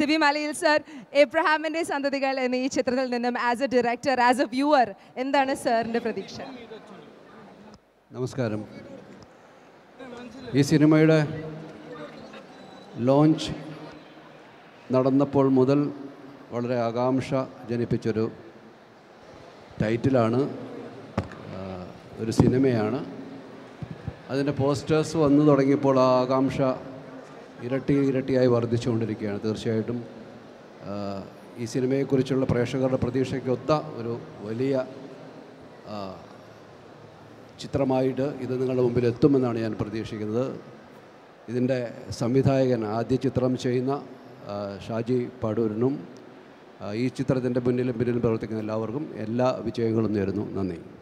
സിബി മലയിൽ സർ എബ്രഹാമിൻ്റെ സന്തതികൾ എന്ന ഈ ചിത്രത്തിൽ നിന്നും as a director as a viewer എന്താണ് സാറിൻ്റെ പ്രതീക്ഷ നമസ്കാരം ഈ സിനിമയുടെ ലോഞ്ച് നടന്നപ്പോൾ മുതൽ വളരെ ആകാംക്ഷ ജനിപ്പിച്ചൊരു ടൈറ്റിലാണ് ആ, ഒരു സിനിമയാണ് അതിൻ്റെ പോസ്റ്റേഴ്സ് വന്നു തുടങ്ങിയപ്പോൾ ആ ആകാംക്ഷ ഇരട്ടി ഇരട്ടിയായി വർദ്ധിച്ചുകൊണ്ടിരിക്കുകയാണ് തീർച്ചയായിട്ടും ആ, ഈ സിനിമയെക്കുറിച്ചുള്ള പ്രേക്ഷകരുടെ പ്രതീക്ഷയ്ക്കൊത്ത ഒരു വലിയ ആ, ചിത്രമായിട്ട് ഇത് നിങ്ങളുടെ മുമ്പിൽ എത്തുമെന്നാണ് ഞാൻ പ്രതീക്ഷിക്കുന്നത് ഇതിൻ്റെ സംവിധായകൻ ആദ്യ ചിത്രം ചെയ്യുന്ന ആ, ഷാജി പാടൂരിനും ആ, ഈ ചിത്രത്തിൻ്റെ മുന്നിലും പിന്നിലും പ്രവർത്തിക്കുന്ന എല്ലാവർക്കും എല്ലാ വിജയങ്ങളും നേരുന്നു നന്ദി